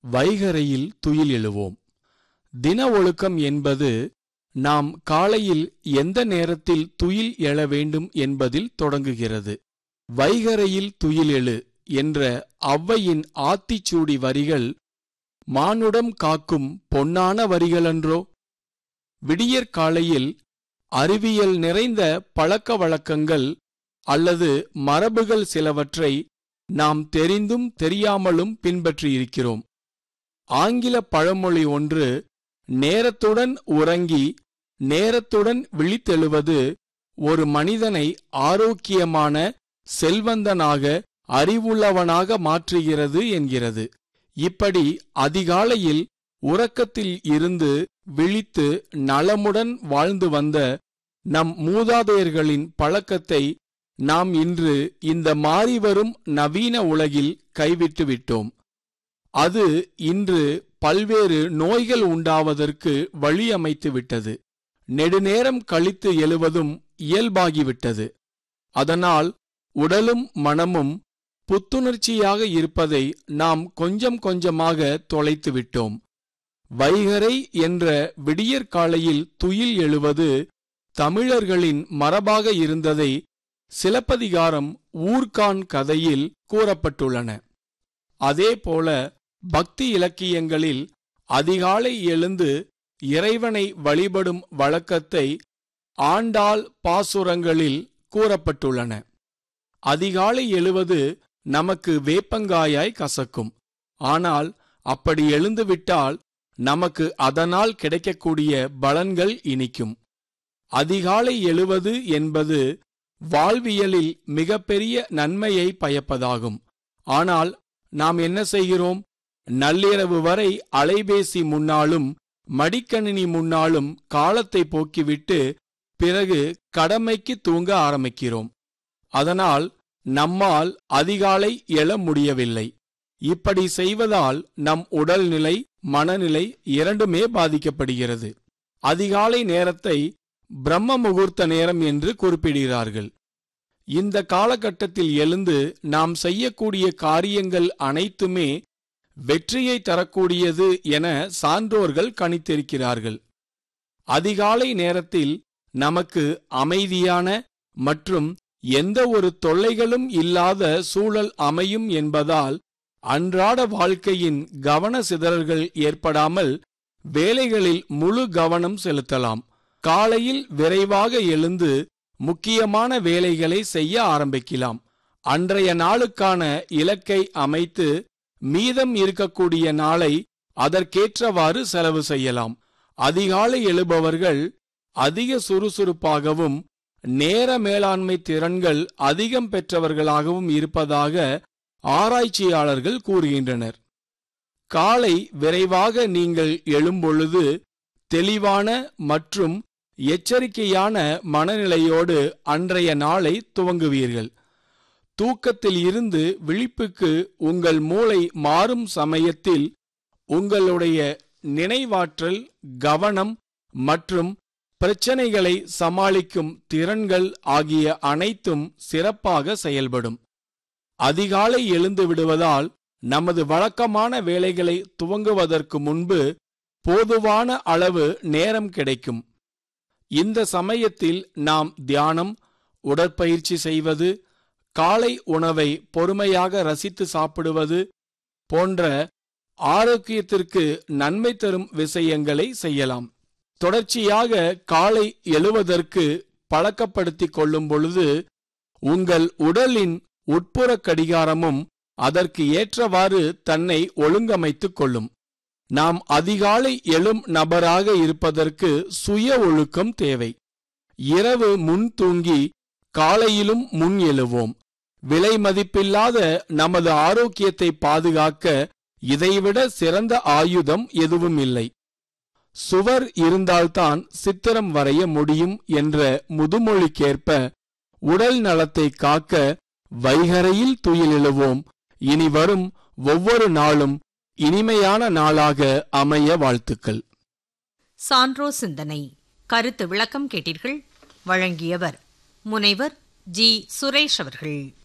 வைகரையில் துயில் எழுவோம் தின ஒழுக்கம் என்பது நாம் காலையில் எந்த நேரத்தில் துயில் எழ வேண்டும் என்பதில் தொடங்குகிறது வைகரையில் துயில் எழு என்ற ஔவையின் ஆத்திச்சூடி வரிகள் மானுடம் காக்கும் பொன்னான வரிகளன்றோ விடியற் காலையில் அறிவியல் நிறைந்த பழக்க வழக்கங்கள் அல்லது மரபுகள் சிலவற்றை நாம் தெரிந்தும் தெரியாமலும் பின்பற்றியிருக்கிறோம் ஆங்கில பழமொழி ஒன்று நேரத்துடன் உறங்கி நேரத்துடன் விழித்தெழுவது ஒரு மனிதனை ஆரோக்கியமான செல்வந்தனாக அறிவுள்ளவனாக மாற்றுகிறது என்கிறது இப்படி அதிகாலையில் உறக்கத்தில் இருந்து விழித்து நலமுடன் வாழ்ந்து வந்த நம் மூதாதையர்களின் பழக்கத்தை நாம் இன்று இந்த மாறிவரும் நவீன உலகில் கைவிட்டு விட்டோம் அது இன்று பல்வேறு நோய்கள் உண்டாவதற்கு வழியமைத்து விட்டது நெடுநேரம் கழித்து எழுவதும் இயல்பாகிவிட்டது அதனால் உடலும் மனமும் புத்துணர்ச்சியாக இருப்பதை நாம் கொஞ்சம் கொஞ்சமாக தொலைத்து விட்டோம் வைகரை என்ற விடியற்காலையில் துயில் எழுவது தமிழர்களின் மரபாக இருந்ததை சிலப்பதிகாரம் ஊர்கான் கதையில் கூறப்பட்டுள்ளன அதேபோல பக்தி இலக்கியங்களில் அதிகாலை எழுந்து இறைவனை வழிபடும் வழக்கத்தை ஆண்டாள் பாசுரங்களில் கூறப்பட்டுள்ளன அதிகாலை எழுவது நமக்கு வேப்பங்காயாய் கசக்கும் ஆனால் அப்படி எழுந்துவிட்டால் நமக்கு அதனால் கிடைக்கக்கூடிய பலன்கள் இனிக்கும் அதிகாலை எழுவது என்பது வாழ்வியலில் மிகப்பெரிய நன்மையை பயப்பதாகும் ஆனால் நாம் என்ன செய்கிறோம் நள்ளிரவு வரை அலைபேசி முன்னாலும் மடிக்கணினி முன்னாலும் காலத்தை போக்கிவிட்டு பிறகு கடமைக்கு தூங்க ஆரம்பிக்கிறோம் அதனால் நம்மால் அதிகாலை எழ முடியவில்லை இப்படி செய்வதால் நம் உடல்நிலை மனநிலை இரண்டுமே பாதிக்கப்படுகிறது அதிகாலை நேரத்தை பிரம்ம முகூர்த்த நேரம் என்று குறிப்பிடுகிறார்கள் இந்த காலகட்டத்தில் எழுந்து நாம் செய்யக்கூடிய காரியங்கள் அனைத்துமே வெற்றியை தரக்கூடியது என சான்றோர்கள் கணித்திருக்கிறார்கள் அதிகாலை நேரத்தில் நமக்கு அமைதியான மற்றும் எந்த ஒரு தொல்லைகளும் இல்லாத சூழல் அமையும் என்பதால் அன்றாட வாழ்க்கையின் கவன சிதறல்கள் ஏற்படாமல் வேலைகளில் முழு கவனம் செலுத்தலாம் காலையில் விரைவாக எழுந்து முக்கியமான வேலைகளை செய்ய ஆரம்பிக்கலாம் அன்றைய நாளுக்கான இலக்கை அமைத்து மீதம் இருக்கக்கூடிய நாளை அதற்கேற்றவாறு செலவு செய்யலாம் அதிகாலை எழுபவர்கள் அதிக சுறுசுறுப்பாகவும் நேர மேலாண்மை திறன்கள் அதிகம் பெற்றவர்களாகவும் இருப்பதாக ஆராய்ச்சியாளர்கள் கூறுகின்றனர் காலை விரைவாக நீங்கள் எழும்பொழுது தெளிவான மற்றும் எச்சரிக்கையான மனநிலையோடு அன்றைய நாளை துவங்குவீர்கள் தூக்கத்தில் இருந்து விழிப்புக்கு உங்கள் மூளை மாறும் சமயத்தில் உங்களுடைய நினைவாற்றல் கவனம் மற்றும் பிரச்சனைகளை சமாளிக்கும் திறன்கள் ஆகிய அனைத்தும் சிறப்பாக செயல்படும் அதிகாலை எழுந்து விடுவதால் நமது வழக்கமான வேலைகளை துவங்குவதற்கு முன்பு போதுவான அளவு நேரம் கிடைக்கும் இந்த சமயத்தில் நாம் தியானம் உடற்பயிற்சி செய்வது காலை உணவை பொறுமையாக ரசித்து சாப்பிடுவது போன்ற ஆரோக்கியத்திற்கு நன்மை தரும் விஷயங்களை செய்யலாம் தொடர்ச்சியாக காலை எழுவதற்கு பழக்கப்படுத்திக் கொள்ளும் பொழுது உங்கள் உடலின் உட்புற கடிகாரமும் அதற்கு ஏற்றவாறு தன்னை ஒழுங்கமைத்துக் கொள்ளும் நாம் அதிகாலை எழும் நபராக இருப்பதற்கு சுய ஒழுக்கம் தேவை இரவு முன் தூங்கி காலையிலும் முன் எழுவோம் விலை மதிப்பில்லாத நமது ஆரோக்கியத்தை பாதுகாக்க இதைவிட சிறந்த ஆயுதம் எதுவும் இல்லை சுவர் இருந்தால்தான் சித்திரம் வரைய முடியும் என்ற முதுமொழிக்கேற்ப உடல் நலத்தை காக்க வைகரையில் துயிலெழுவோம் இனி வரும் ஒவ்வொரு நாளும் இனிமையான நாளாக அமைய வாழ்த்துக்கள் சான்றோ சிந்தனை கருத்து விளக்கம் கேட்டீர்கள் வழங்கியவர் முனைவர் ஜி சுரேஷ் அவர்கள்